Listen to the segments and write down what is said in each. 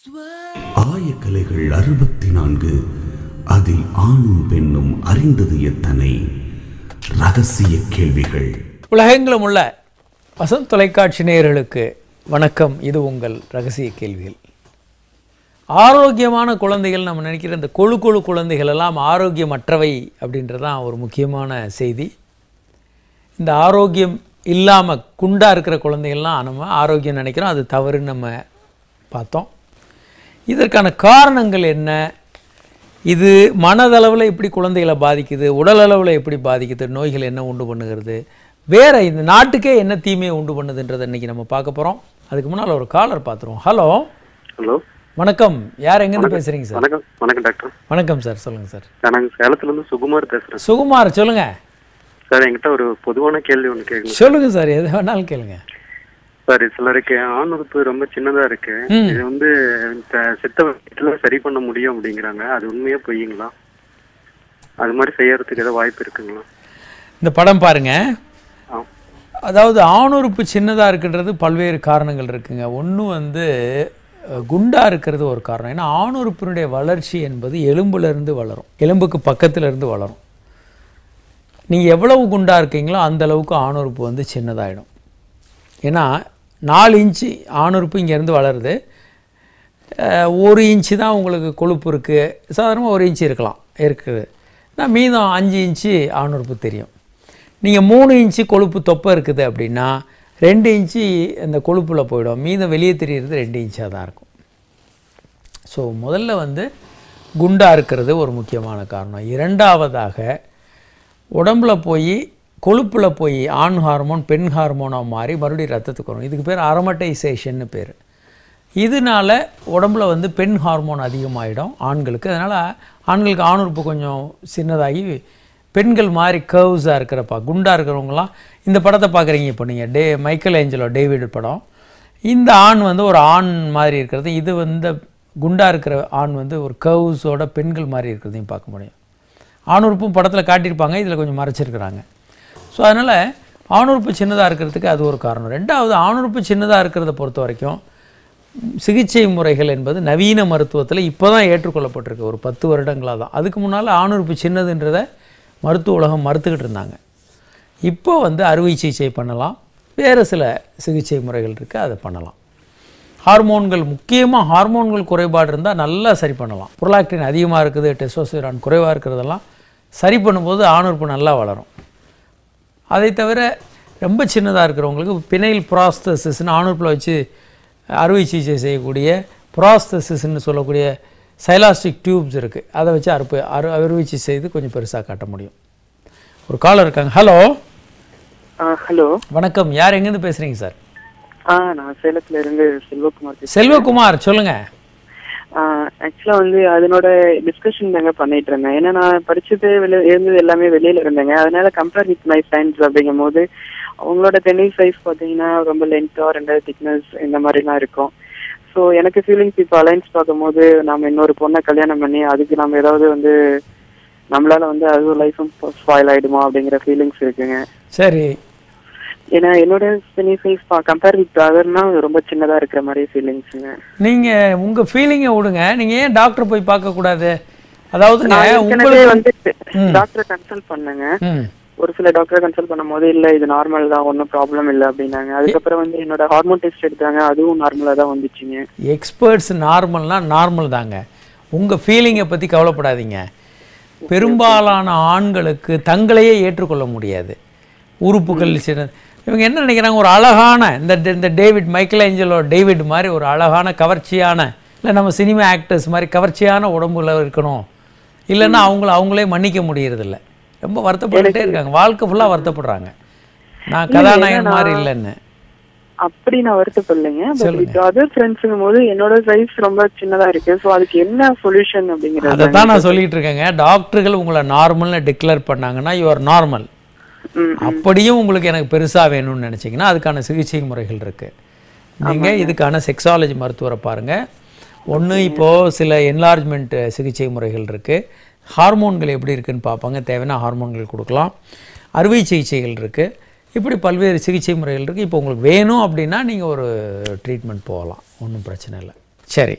ஆயக்கலைகள் அறுபத்தி நான்கு அதில் ஆணும் பெண்ணும் அறிந்தது எத்தனை ரகசிய கேள்விகள் உலகெங்கிலும் உள்ள வசந்த் தொலைக்காட்சி நேயர்களுக்கு வணக்கம் இது உங்கள் ரகசிய கேள்விகள் ஆரோக்கியமான குழந்தைகள் நம்ம நினைக்கிற இந்த கொழு கொழு குழந்தைகள் எல்லாம் ஆரோக்கியமற்றவை அப்படின்றதான் ஒரு முக்கியமான செய்தி இந்த ஆரோக்கியம் இல்லாமல் குண்டாக இருக்கிற குழந்தைகள்லாம் நம்ம ஆரோக்கியம் நினைக்கிறோம் அது தவறுன்னு நம்ம பார்த்தோம் இதற்கான காரணங்கள் என்ன இது மனதளவில் எப்படி குழந்தைகளை பாதிக்குது உடல் அளவில் எப்படி பாதிக்குது நோய்கள் என்ன உண்டு பண்ணுகிறது வேற இந்த நாட்டுக்கே என்ன தீமையை உண்டு பண்ணுதுன்றதை இன்னைக்கு நம்ம பார்க்க போகிறோம் அதுக்கு முன்னால் ஒரு காலர் பார்த்துருவோம் ஹலோ ஹலோ வணக்கம் யார் எங்கேருந்து பேசுகிறீங்க சார் வணக்கம் வணக்கம் டாக்டர் வணக்கம் சார் சொல்லுங்கள் சார் நாங்கள் சேலத்துல இருந்து சுகுமார் பேசுறேன் சுகுமார் சொல்லுங்கள் சார் என்கிட்ட ஒரு பொதுவான கேள்வி ஒன்று கேட்கணும் சொல்லுங்கள் சார் எது வேணாலும் கேளுங்க சார் சிலருக்கு ஆண் உறுப்பு ரொம்ப சின்னதா இருக்கு ம். இது வந்து இந்த சித்த வைத்தியத்துல சரி பண்ண முடியும் அப்படிங்கிறாங்க அது உண்மையா பொய்யுங்களா அது மாதிரி செய்யறதுக்கு ஏதோ வாய்ப்பு இருக்குங்களா இந்த படம் பாருங்க ஆ அதாவது ஆணுறுப்பு சின்னதாக இருக்குன்றது பல்வேறு காரணங்கள் இருக்குங்க ஒன்று வந்து அஹ், குண்டா இருக்கிறது ஒரு காரணம் ஏன்னா ஆணுறுப்பினுடைய வளர்ச்சி என்பது எலும்புல இருந்து வளரும் எலும்புக்கு பக்கத்துல இருந்து வளரும் நீங்கள் எவ்வளவு குண்டா இருக்கீங்களோ அந்த அளவுக்கு ஆணுறுப்பு வந்து சின்னதாயிடும் ஏன்னா நாலு இன்ச்சு ஆணுறுப்பு இங்கேருந்து வளருது அஹ், ஒரு இன்ச்சு தான் உங்களுக்கு கொழுப்பு இருக்குது சாதாரணமாக ஒரு இன்ச்சு இருக்கலாம் இருக்குது நான் மீதம் அஞ்சு இன்ச்சு ஆணுறுப்பு தெரியும் நீங்கள் மூணு இன்ச்சு கொழுப்பு தொப்பை இருக்குது அப்படின்னா ரெண்டு இன்ச்சு அந்த கொழுப்பில் போயிடும் மீதம் வெளியே தெரிகிறது ரெண்டு இன்ச்சாக தான் இருக்கும் ஸோ முதல்ல வந்து குண்டா இருக்கிறது ஒரு முக்கியமான காரணம் இரண்டாவதாக உடம்புல போய் கொழுப்பில் போய் ஆண் ஹார்மோன் பெண் ஹார்மோனாக மாறி மறுபடியும் ரத்தத்துக்கு வரும் இதுக்கு பேர் அரோமட்டைசேஷன்னு பேர் இதனால உடம்புல வந்து பெண் ஹார்மோன் அதிகமாகிடும் ஆண்களுக்கு அதனால் ஆண்களுக்கு ஆணுறுப்பு கொஞ்சம் சின்னதாகி பெண்கள் மாதிரி கர்வ்ஸாக இருக்கிறப்பா குண்டாக இருக்கிறவங்களாம் இந்த படத்தை பார்க்குறீங்க இப்போ நீங்கள் டே மைக்கேல் ஏஞ்சலோ டேவிட் படம் இந்த ஆண் வந்து ஒரு ஆண் மாதிரி இருக்கிறது இது வந்து குண்டாக இருக்கிற ஆண் வந்து ஒரு கர்வ்ஸோட பெண்கள் மாதிரி இருக்கிறதையும் பார்க்க முடியும் ஆணுறுப்பும் படத்தில் காட்டியிருப்பாங்க இதில் கொஞ்சம் மறைச்சிருக்கிறாங்க ஸோ அதனால் ஆணுறுப்பு சின்னதாக இருக்கிறதுக்கு அது ஒரு காரணம் ரெண்டாவது ஆணுறுப்பு சின்னதாக இருக்கிறத பொறுத்த வரைக்கும் சிகிச்சை முறைகள் என்பது நவீன மருத்துவத்தில் இப்போ தான் ஏற்றுக்கொள்ளப்பட்டிருக்கு ஒரு பத்து வருடங்களாக தான் அதுக்கு முன்னால் ஆணுறுப்பு சின்னதுன்றதை மருத்துவ உலகம் மறுத்துக்கிட்டு இருந்தாங்க இப்போ வந்து அறுவை சிகிச்சை பண்ணலாம் வேறு சில சிகிச்சை முறைகள் இருக்குது அதை பண்ணலாம் ஹார்மோன்கள் முக்கியமாக ஹார்மோன்கள் குறைபாடு இருந்தால் நல்லா சரி பண்ணலாம் புரலாக்டின் அதிகமாக இருக்குது டெஸ்டோஸ்டிரான் குறைவாக இருக்கிறதெல்லாம் சரி பண்ணும்போது ஆணுறுப்பு நல்லா வளரும் அதை தவிர ரொம்ப சின்னதாக இருக்கிறவங்களுக்கு பினைல் ப்ராஸ்தசிஸ்னு ஆணுறுப்பில் வச்சு அறுவை சிகிச்சை செய்யக்கூடிய ப்ராஸ்தசிஸ்ன்னு சொல்லக்கூடிய சைலாஸ்டிக் டியூப்ஸ் இருக்குது அதை வச்சு அறுப்பு அறு அறுவை சிகிச்சை செய்து கொஞ்சம் பெருசாக காட்ட முடியும் ஒரு காலர் இருக்காங்க ஹலோ ஹலோ வணக்கம் யார் எங்கேருந்து பேசுகிறீங்க சார் ஆ நான் சேலத்துல இருந்து செல்வகுமார் பேசுறேன் செல்வகுமார் சொல்லுங்கள் ஆக்சுவலா வந்து அதனோட டிஸ்கஷன் தாங்க பண்ணிட்டு இருந்தேன் ஏன்னா நான் படிச்சது வெளிய இருந்தது எல்லாமே வெளியில இருந்தேங்க அதனால கம்பேர் வித் மை ஃப்ரெண்ட்ஸ் அப்படிங்கும் போது அவங்களோட பெனில் சைஸ் பார்த்தீங்கன்னா ரொம்ப லென்த்தா ரெண்டு திக்னஸ் இந்த மாதிரிலாம் இருக்கும் ஸோ எனக்கு ஃபீலிங்ஸ் இப்போ அலைன்ஸ் பார்க்கும்போது நம்ம இன்னொரு பொண்ணை கல்யாணம் பண்ணி அதுக்கு நம்ம ஏதாவது வந்து நம்மளால வந்து அது லைஃபும் ஸ்பாயில் ஆயிடுமா அப்படிங்கிற ஃபீலிங்ஸ் இருக்குங்க சரி ஏன்னா என்னோட பெனில் சைஸ் கம்பேர் வித் அதர்னா ரொம்ப சின்னதா இருக்கிற மாதிரி ஃபீலிங்ஸுங்க நீங்கள் உங்கள் ஃபீலிங்கை விடுங்க நீங்கள் ஏன் டாக்டர் போய் பார்க்கக்கூடாது அதாவதுங்க நான் ஏற்கனவே உங்களுக்கு வந்து டாக்டர் கன்சல்ட் பண்ணேங்க ம் ஒரு சில டாக்டர் கன்சல்ட் பண்ணும்போது இல்ல இது நார்மல் தான் ஒன்றும் ப்ராப்ளம் இல்லை அப்படின்னாங்க அதுக்கப்புறம் வந்து என்னோட ஹார்மோன் டெஸ்ட் எடுத்தாங்க அதுவும் நார்மலா தான் வந்துச்சுங்க எக்ஸ்பர்ட்ஸ் நார்மல்னா நார்மல் தாங்க உங்கள் ஃபீலிங்கை பற்றி கவலைப்படாதீங்க பெரும்பாலான ஆண்களுக்கு தங்களையே ஏற்றுக்கொள்ள முடியாது உறுப்புகள் சின்ன இவங்க என்ன நினைக்கிறாங்க ஒரு அழகான இந்த இந்த டேவிட் மைக்கேல் ஏஞ்சலோ டேவிட் மாதிரி ஒரு அழகான கவர்ச்சியான இல்லை நம்ம சினிமா ஆக்டர்ஸ் மாதிரி கவர்ச்சியான உடம்புல இருக்கணும் இல்லைன்னா அவங்கள அவங்களே மன்னிக்க முடியறதில்ல ரொம்ப வருத்தப்பட்டுட்டே இருக்காங்க வாழ்க்கை ஃபுல்லாக வருத்தப்படுறாங்க நான் கதாநாயகன் மாதிரி இல்லைன்னு அப்படி நான் வருத்தப்படலைங்க பட் வித் அதர் ஃப்ரெண்ட்ஸுங்கும் போது என்னோட சைஸ் ரொம்ப சின்னதா இருக்கு ஸோ அதுக்கு என்ன சொல்யூஷன் அப்படிங்கிறது அதை தான் நான் சொல்லிட்டு இருக்கேங்க டாக்டர்கள் உங்களை நார்மல்னு டிக்ளேர் பண்ணாங்கன்னா யூ ஆர் நார்மல் ம், அப்படியும் உங்களுக்கு எனக்கு பெருசாக வேணும்னு நினச்சிங்கன்னா அதுக்கான சிகிச்சை முறைகள் இருக்குது நீங்கள் இதுக்கான செக்ஸாலஜி மருத்துவரை பாருங்கள் ஒன்று இப்போது சில என்லார்ஜ்மெண்ட் சிகிச்சை முறைகள் இருக்குது ஹார்மோன்கள் எப்படி இருக்குன்னு பார்ப்பாங்க தேவையான ஹார்மோன்கள் கொடுக்கலாம் அறுவை சிகிச்சைகள் இருக்குது இப்படி பல்வேறு சிகிச்சை முறைகள் இருக்குது இப்போ உங்களுக்கு வேணும் அப்படின்னா நீங்கள் ஒரு ட்ரீட்மெண்ட் போகலாம் ஒன்றும் பிரச்சனை இல்லை சரி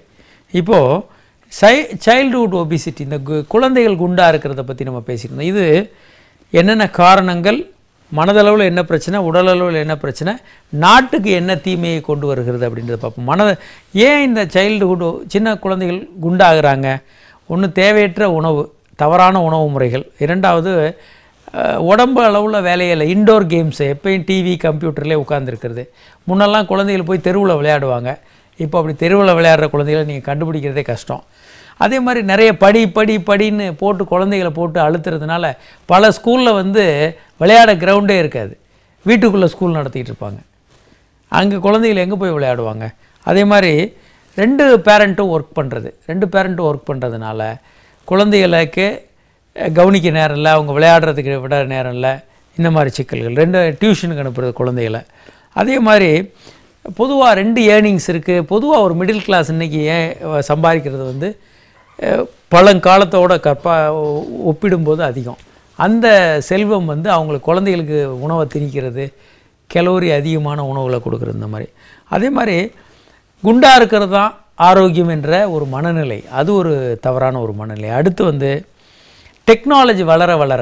இப்போது சை சைல்டுஹுட் ஒபிசிட்டி இந்த கு- குழந்தைகள் குண்டாக இருக்கிறத பற்றி நம்ம பேசியிருந்தோம் இது என்னென்ன காரணங்கள் மனதளவில் என்ன பிரச்சனை உடலளவில் என்ன பிரச்சனை நாட்டுக்கு என்ன தீமையை கொண்டு வருகிறது அப்படின்றத பார்ப்போம் மனத ஏன் இந்த சைல்டுஹுட் சின்ன குழந்தைகள் குண்டாகிறாங்க ஒன்று தேவையற்ற உணவு தவறான உணவு முறைகள் இரண்டாவது அஹ், உடம்பு அளவில் வேலையில் இன்டோர் கேம்ஸு எப்பயும் டிவி கம்ப்யூட்டர்லேயே உட்காந்துருக்கிறது முன்னெல்லாம் குழந்தைகள் போய் தெருவில் விளையாடுவாங்க இப்போ அப்படி தெருவில் விளையாடுற குழந்தைகளை நீங்கள் கண்டுபிடிக்கிறதே கஷ்டம் அதே மாதிரி நிறைய படி படி படின்னு போட்டு குழந்தைகளை போட்டு அழுத்துறதுனால பல ஸ்கூலில் வந்து விளையாட கிரவுண்டே இருக்காது வீட்டுக்குள்ளே ஸ்கூல் நடத்திட்டு இருப்பாங்க அங்கே குழந்தைகள் எங்கே போய் விளையாடுவாங்க அதே மாதிரி ரெண்டு பேரண்ட்டும் ஒர்க் பண்ணுறது ரெண்டு பேரண்ட்டும் ஒர்க் பண்ணுறதுனால குழந்தைகளுக்கு அஹ், கவனிக்க நேரம் இல்லை அவங்க விளையாடுறதுக்கு விட நேரம் இல்லை இந்த மாதிரி சிக்கல்கள் ரெண்டு டியூஷனுக்கு அனுப்புறது குழந்தைகளை அதே மாதிரி பொதுவாக ரெண்டு ஏர்னிங்ஸ் இருக்குது பொதுவாக ஒரு மிடில் கிளாஸ் இன்றைக்கி ஏன் அஹ், சம்பாதிக்கிறது வந்து அஹ், பழங்காலத்தோட கற்பா ஒ- ஒப்பிடும்போது அதிகம் அந்த செல்வம் வந்து அவங்களுக்கு குழந்தைகளுக்கு உணவை திணிக்கிறது கலோரி அதிகமான உணவுகளை கொடுக்குறது இந்த மாதிரி அதே மாதிரி குண்டாக இருக்கிறது தான் ஆரோக்கியம் என்ற ஒரு மனநிலை அது ஒரு தவறான ஒரு மனநிலை அடுத்து வந்து டெக்னாலஜி வளர வளர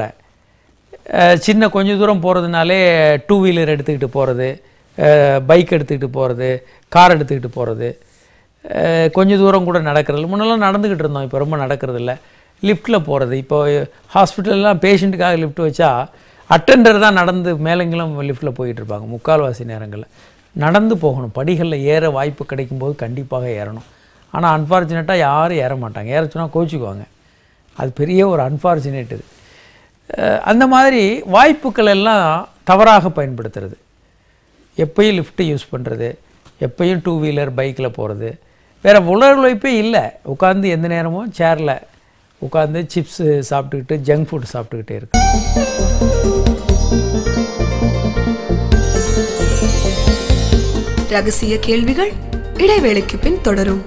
அஹ், சின்ன கொஞ்ச தூரம் போகிறதுனாலே டூ வீலர் எடுத்துக்கிட்டு போகிறது பைக் எடுத்துக்கிட்டு போகிறது கார் எடுத்துக்கிட்டு போகிறது கொஞ்ச தூரம் கூட நடக்கிறது முன்னெல்லாம் நடந்துக்கிட்டு இருந்தோம் இப்போ ரொம்ப நடக்கிறது இல்லை லிஃப்ட்டில் போகிறது இப்போ ஹாஸ்பிட்டல்லாம் பேஷண்ட்டுக்காக லிஃப்ட் வச்சா அட்டெண்டர் தான் நடந்து மேலங்களும் லிஃப்ட்டில் போயிட்டு இருப்பாங்க முக்கால்வாசி நேரங்களில் நடந்து போகணும் படிகளில் ஏற வாய்ப்பு கிடைக்கும்போது கண்டிப்பாக ஏறணும் ஆனால் அன்ஃபார்ச்சுனேட்டாக யாரும் ஏற மாட்டாங்க ஏற சொன்னால் கோச்சிக்குவாங்க அது பெரிய ஒரு அன்ஃபார்ச்சுனேட் இது அஹ் அந்த மாதிரி வாய்ப்புகள் எல்லாம் தவறாக பயன்படுத்துறது எப்பயும் லிஃப்ட்டு யூஸ் பண்ணுறது எப்பயும் டூ வீலர் பைக்கில் போகிறது வேறு உலக உழைப்பே இல்லை உட்காந்து எந்த நேரமும் சேரில் உட்காந்து சிப்ஸு சாப்பிட்டுக்கிட்டு ஜங்க் ஃபுட் சாப்பிட்டுக்கிட்டே இருக்கு ரகசிய கேள்விகள் இடைவேளைக்கு பின் தொடரும்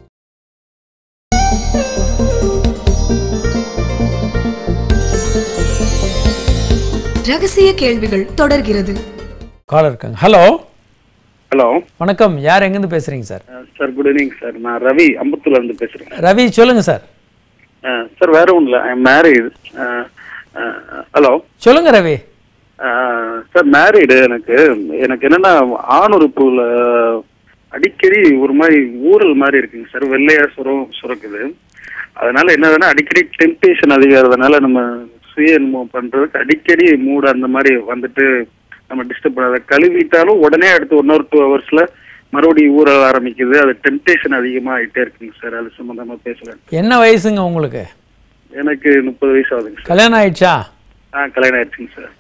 ரகசிய கேள்விகள் தொடர்கிறது காலர் இருக்காங்க ஹலோ ஹலோ வணக்கம் யார் எங்கேருந்து பேசுகிறீங்க sir sir good evening sir நான் ரவி அம்பத்தூர்ல இருந்து பேசுறேன் ரவி சொல்லுங்கள் சார் சார் வேற ஒன்றும் இல்லை ஐ மேரிடு ஹலோ சொல்லுங்கள் ரவி சார் மேரிடு எனக்கு எனக்கு என்னன்னா ஆணுறுப்புல அடிக்கடி ஒரு மாதிரி ஊறல் மாதிரி இருக்குங்க சார் வெள்ளையா சுரம் சுரக்குது அதனால என்னதுன்னா அடிக்கடி டெம்டேஷன் அதிகாரதுனால நம்ம சுய அனுபவம் பண்றதுக்கு அடிக்கடி மூடு அந்த மாதிரி வந்துட்டு நம்ம டிஸ்டர்ப் பண்ணாத கழுவிட்டாலும் உடனே அடுத்து ஒன் ஆர் டூ ஹவர்ஸ்ல மறுபடியும் ஊற ஆரம்பிக்குது அது டெம்டேஷன் அதிகமா ஆயிட்டே இருக்குங்க சார் அது சம்பந்தமா பேசலாம் என்ன வயசுங்க உங்களுக்கு எனக்கு முப்பது வயசு ஆகுதுங்க சார் கல்யாணம் ஆயிடுச்சா ஆ கல்யாணம் ஆயிடுச்சுங்க சார்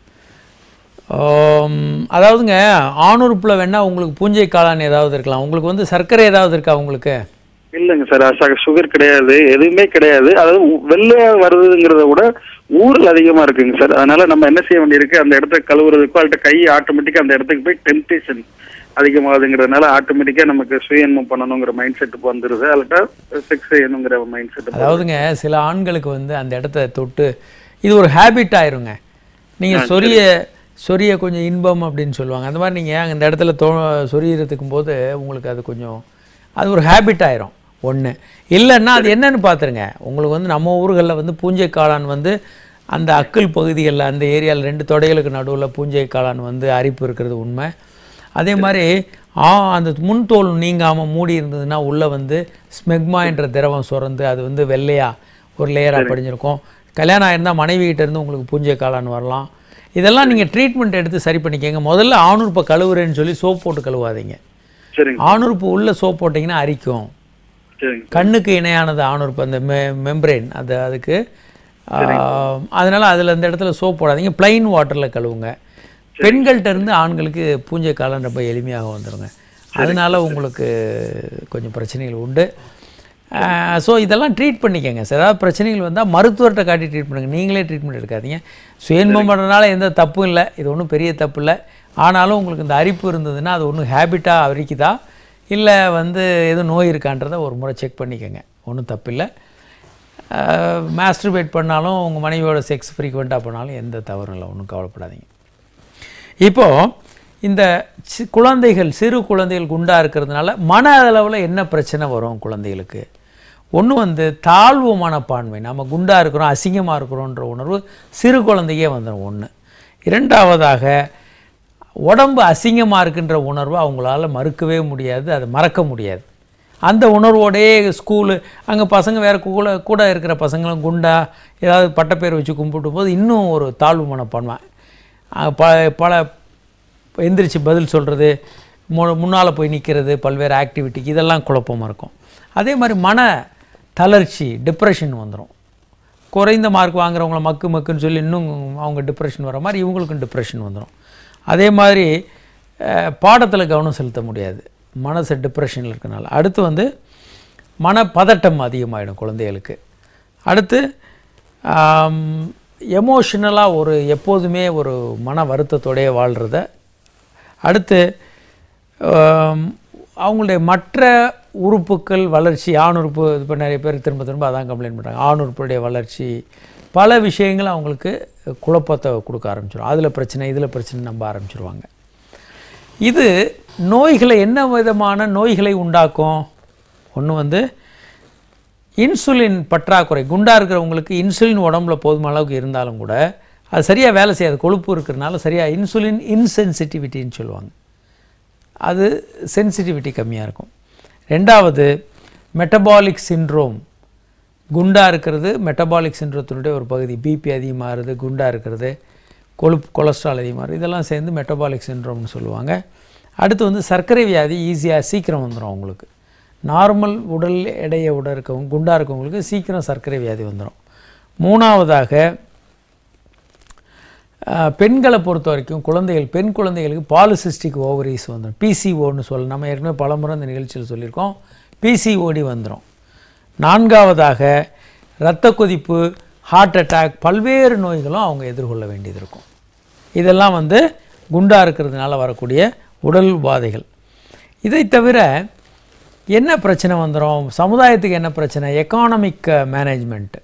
ஆம், அதாவதுங்க ஆணுறுப்பில் வேணால் உங்களுக்கு பூஞ்சை காளான் ஏதாவது இருக்கலாம் உங்களுக்கு வந்து சர்க்கரை ஏதாவது இருக்கா உங்களுக்கு இல்லைங்க சார் சுகர் கிடையாது எதுவுமே கிடையாது அதாவது உ- வெள்ளையா வருதுங்கிறத விட ஊறல் அதிகமா இருக்குங்க சார் அதனால நம்ம என்ன செய்ய வேண்டியிருக்கு அந்த இடத்த கழுவுறதுக்கோ அல்லது கை ஆட்டோமேட்டிக்கா அந்த இடத்துக்கு போய் டெம்டேஷன் அதிகமாகுதுங்கிறதுனால ஆட்டோமேட்டிக்கா நமக்கு சுயன்மம் பண்ணணுங்கிற மைண்ட் செட்டுக்கு வந்துருது அல்லட்டா செக்ஸ் செய்யணுங்கிற மைண்ட் செட் அதாவதுங்க சில ஆண்களுக்கு வந்து அந்த இடத்த தொட்டு இது ஒரு ஹேபிட் ஆயிருங்க நீங்கள் சொரிய சொரிய கொஞ்சம் இன்பம் அப்படின்னு சொல்லுவாங்க அந்த மாதிரி நீங்கள் அந்த இடத்துல தோ சொரியறதுக்கும் போது உங்களுக்கு அது கொஞ்சம் அது ஒரு ஹேபிட் ஆயிரும் ஒன்று இல்லைன்னா அது என்னன்னு பார்த்துருங்க உங்களுக்கு வந்து நம்ம ஊர்களில் வந்து பூஞ்சை காளான் வந்து அந்த அக்கல் பகுதிகளில் அந்த ஏரியாவில் ரெண்டு தொடைகளுக்கு நடுவில் பூஞ்சை காளான் வந்து அரிப்பு இருக்கிறது உண்மை அதே மாதிரி ஆ அந்த முன்தோல் நீங்காமல் மூடி இருந்ததுன்னா உள்ளே வந்து ஸ்மெக்மா என்ற திரவம் சுரந்து அது வந்து வெள்ளையா ஒரு லேயராக படிஞ்சிருக்கும் கல்யாணம் ஆயிருந்தால் மனைவி கிட்ட இருந்து உங்களுக்கு பூஞ்சை காளான் வரலாம் இதெல்லாம் நீங்கள் ட்ரீட்மெண்ட் எடுத்து சரி பண்ணிக்கங்க முதல்ல ஆணுறுப்பை கழுவுறேன்னு சொல்லி சோப் போட்டு கழுவாதீங்க சரிங்க ஆணுறுப்பு உள்ள சோப் போட்டிங்கன்னா அரிக்கும் சரிங்க கண்ணுக்கு இணையானது ஆணுறுப்பு அந்த மெ மெம்பரேன் அது அதுக்கு ஆஹ், அதனால அதில் அந்த இடத்துல சோப் போடாதீங்க ப்ளைன் வாட்டரில் கழுவுங்க பெண்கள்கிட்ட இருந்து ஆண்களுக்கு பூஞ்சை காலம் ரொம்ப எளிமையாக வந்துருங்க அதனால உங்களுக்கு கொஞ்சம் பிரச்சனைகள் உண்டு ஸோ இதெல்லாம் ட்ரீட் பண்ணிக்கங்க சார் ஏதாவது பிரச்சனைகள் வந்தால் மருத்துவர்கிட்ட காட்டி ட்ரீட் பண்ணுங்க நீங்களே ட்ரீட்மெண்ட் எடுக்காதீங்க சுயன்பம் பண்ணுறதுனால எந்த தப்பும் இல்லை இது ஒன்றும் பெரிய தப்பு இல்லை ஆனாலும் உங்களுக்கு இந்த அரிப்பு இருந்ததுன்னா அது ஒன்றும் ஹேபிட்டாக அரிக்குதா இல்லை வந்து எதுவும் நோய் இருக்கான்றதை ஒரு முறை செக் பண்ணிக்கோங்க ஒன்றும் தப்பில்லை மாஸ்டர்பேட் பண்ணாலும் உங்கள் மனைவியோட செக்ஸ் ஃப்ரீக்வெண்ட்டாக பண்ணாலும் எந்த தவறும் இல்லை ஒன்றும் கவலைப்படாதீங்க இப்போது இந்த சி- குழந்தைகள் சிறு குழந்தைகள் குண்டாக இருக்கிறதுனால மன அளவில் என்ன பிரச்சனை வரும் குழந்தைகளுக்கு ஒன்று வந்து தாழ்வு மனப்பான்மை நம்ம குண்டாக இருக்கிறோம் அசிங்கமாக இருக்கிறோன்ற உணர்வு சிறு குழந்தைக்கே வந்துடும் ஒன்று இரண்டாவதாக உடம்பு அசிங்கமாக இருக்கின்ற உணர்வு அவங்களால மறுக்கவே முடியாது அதை மறக்க முடியாது அந்த உணர்வோடையே ஸ்கூலு அங்கே பசங்க வேறு கூட கூட இருக்கிற பசங்களும் குண்டா ஏதாவது பட்டப்பேர் வச்சு கும்பிட்டு போது இன்னும் ஒரு தாழ்வு மனப்பான்மை அஹ் ப பல எந்திரிச்சு பதில் சொல்கிறது மு முன்னால் போய் நிற்கிறது பல்வேறு ஆக்டிவிட்டிக்கு இதெல்லாம் குழப்பமாக இருக்கும் அதே மாதிரி மன தளர்ச்சி டிப்ரெஷன் வந்துடும் குறைந்த மார்க் வாங்குறவங்கள மக்கு மக்குன்னு சொல்லி இன்னும் அவங்க டிப்ரெஷன் வர மாதிரி இவங்களுக்கும் டிப்ரெஷன் வந்துடும் அதே மாதிரி பாடத்தில் கவனம் செலுத்த முடியாது மனசு டிப்ரெஷனில் இருக்கனால அடுத்து வந்து மனப்பதட்டம் அதிகமாகிடும் குழந்தைகளுக்கு அடுத்து எமோஷ்னலாக ஒரு எப்போதுமே ஒரு மன வருத்தத்தோடயே வாழ்கிறத அடுத்து ஆம், அவங்களுடைய மற்ற உறுப்புக்கள் வளர்ச்சி ஆண் உறுப்பு இப்போ நிறைய பேர் திரும்ப திரும்ப அதான் கம்ப்ளைண்ட் பண்ணுறாங்க ஆண் உறுப்புடைய வளர்ச்சி பல விஷயங்கள் அவங்களுக்கு குழப்பத்தை கொடுக்க ஆரம்பிச்சிடும் அதில் பிரச்சனை இதில் பிரச்சனை நம்ப ஆரம்பிச்சிருவாங்க இது நோய்களை என்ன விதமான நோய்களை உண்டாக்கும் ஒன்று வந்து இன்சுலின் பற்றாக்குறை குண்டாக இருக்கிறவங்களுக்கு இன்சுலின் உடம்புல போதுமான அளவுக்கு இருந்தாலும் கூட அது சரியாக வேலை செய்யாது கொழுப்பு இருக்கிறனால சரியாக இன்சுலின் இன்சென்சிட்டிவிட்டின்னு சொல்லுவாங்க அது சென்சிட்டிவிட்டி கம்மியாக இருக்கும் ரெண்டாவது மெட்டபாலிக் சிண்ட்ரோம் குண்டாக இருக்கிறது மெட்டபாலிக் சிண்ட்ரோத்தினுடைய ஒரு பகுதி பிபி அதிகமாகிறது குண்டாக இருக்கிறது கொழுப்பு கொலஸ்ட்ரால் அதிகமாகிறது இதெல்லாம் சேர்ந்து மெட்டபாலிக் சிண்ட்ரோம்னு சொல்லுவாங்க அடுத்து வந்து சர்க்கரை வியாதி ஈஸியாக சீக்கிரம் வந்துடும் அவங்களுக்கு நார்மல் உடல் எடையை உட இருக்கவங்க குண்டாக இருக்கவங்களுக்கு சீக்கிரம் சர்க்கரை வியாதி வந்துடும் மூணாவதாக அஹ், பெண்களை பொறுத்த வரைக்கும் குழந்தைகள் பெண் குழந்தைகளுக்கு பாலிசிஸ்டிக் ஓவரிஸ் வந்துடும் பிசிஓன்னு சொல்ல நம்ம ஏற்கனவே பலமுறை இந்த நிகழ்ச்சியில் சொல்லியிருக்கோம் பிசிஓடி வந்துடும் நான்காவதாக இரத்த கொதிப்பு ஹார்ட் அட்டாக் பல்வேறு நோய்களும் அவங்க எதிர்கொள்ள வேண்டியது இருக்கும் இதெல்லாம் வந்து குண்டாக இருக்கிறதுனால வரக்கூடிய உடல் உபாதைகள் இதை தவிர என்ன பிரச்சனை வந்துடும் சமுதாயத்துக்கு என்ன பிரச்சனை எக்கானமிக் மேனேஜ்மெண்ட்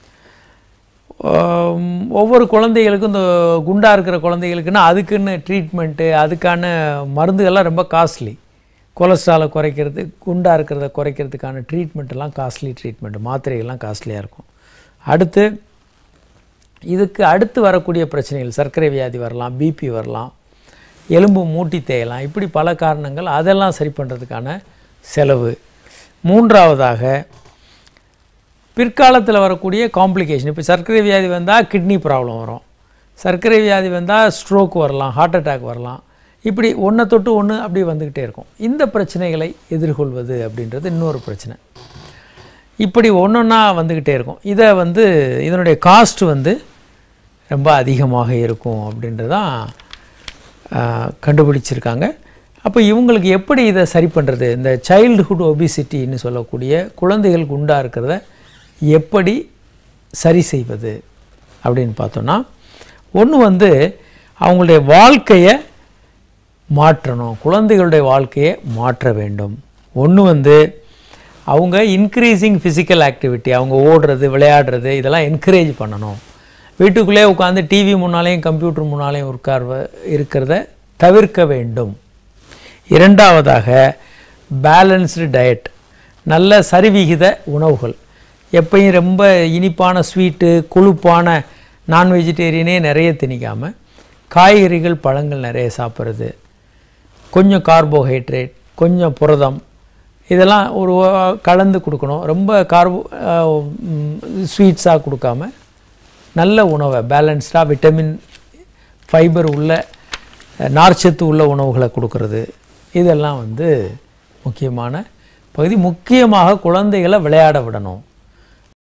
ஒவ்வொரு குழந்தைகளுக்கும் இந்த குண்டாக இருக்கிற குழந்தைகளுக்குன்னா அதுக்குன்னு ட்ரீட்மெண்ட்டு அதுக்கான மருந்துகள்லாம் ரொம்ப காஸ்ட்லி கொலஸ்ட்ராலை குறைக்கிறது குண்டாக இருக்கிறத குறைக்கிறதுக்கான ட்ரீட்மெண்ட் எல்லாம் காஸ்ட்லி ட்ரீட்மெண்ட் மாத்திரைகள்லாம் காஸ்ட்லியாக இருக்கும் அடுத்து இதுக்கு அடுத்து வரக்கூடிய பிரச்சனைகள் சர்க்கரை வியாதி வரலாம் பிபி வரலாம் எலும்பு மூட்டி தேயலாம் இப்படி பல காரணங்கள் அதெல்லாம் சரி பண்ணுறதுக்கான செலவு மூன்றாவதாக பிற்காலத்தில் வரக்கூடிய காம்ப்ளிகேஷன் இப்போ சர்க்கரை வியாதி வந்தால் கிட்னி ப்ராப்ளம் வரும் சர்க்கரை வியாதி வந்தால் ஸ்ட்ரோக் வரலாம் ஹார்ட் அட்டாக் வரலாம் இப்படி ஒன்றை தொட்டு ஒன்று அப்படியே வந்துக்கிட்டே இருக்கும் இந்த பிரச்சனைகளை எதிர்கொள்வது அப்படின்றது இன்னொரு பிரச்சனை இப்படி ஒன்றொன்னா வந்துக்கிட்டே இருக்கும் இதை வந்து இதனுடைய காஸ்ட் வந்து ரொம்ப அதிகமாக இருக்கும் அப்படின்றதான் ஆஹ், கண்டுபிடிச்சிருக்காங்க அப்போ இவங்களுக்கு எப்படி இதை சரி பண்ணுறது இந்த சைல்டுஹுட் ஒபிசிட்டின்னு சொல்லக்கூடிய குழந்தைகள் குண்டாக இருக்கிறத எப்படி சரி செய்வது அப்படின்னு பார்த்தோன்னா ஒன்று வந்து அவங்களுடைய வாழ்க்கையை மாற்றணும் குழந்தைகளுடைய வாழ்க்கையை மாற்ற வேண்டும் ஒன்று வந்து அவங்க இன்க்ரீசிங் ஃபிசிக்கல் ஆக்டிவிட்டி அவங்க ஓடுறது விளையாடுறது இதெல்லாம் என்கரேஜ் பண்ணணும் வீட்டுக்குள்ளே உட்காந்து டிவி முன்னாலேயும் கம்ப்யூட்டர் முன்னாலேயும் உட்கார்வ இருக்கிறத தவிர்க்க வேண்டும் இரண்டாவதாக பேலன்ஸ்டு டயட் நல்ல சரிவிகித உணவுகள் எப்பயும் ரொம்ப இனிப்பான ஸ்வீட்டு கொழுப்பான நான் வெஜிடேரியனே நிறைய திணிக்காமல் காய்கறிகள் பழங்கள் நிறைய சாப்பிட்றது கொஞ்சம் கார்போஹைட்ரேட் கொஞ்சம் புரதம் இதெல்லாம் ஒரு வ- கலந்து கொடுக்கணும் ரொம்ப கார்போ ஸ்வீட்ஸாக கொடுக்காம நல்ல உணவை பேலன்ஸ்டாக விட்டமின் ஃபைபர் உள்ள அஹ், நார்ச்சத்து உள்ள உணவுகளை கொடுக்கறது இதெல்லாம் வந்து முக்கியமான பகுதி முக்கியமாக குழந்தைகளை விளையாட விடணும்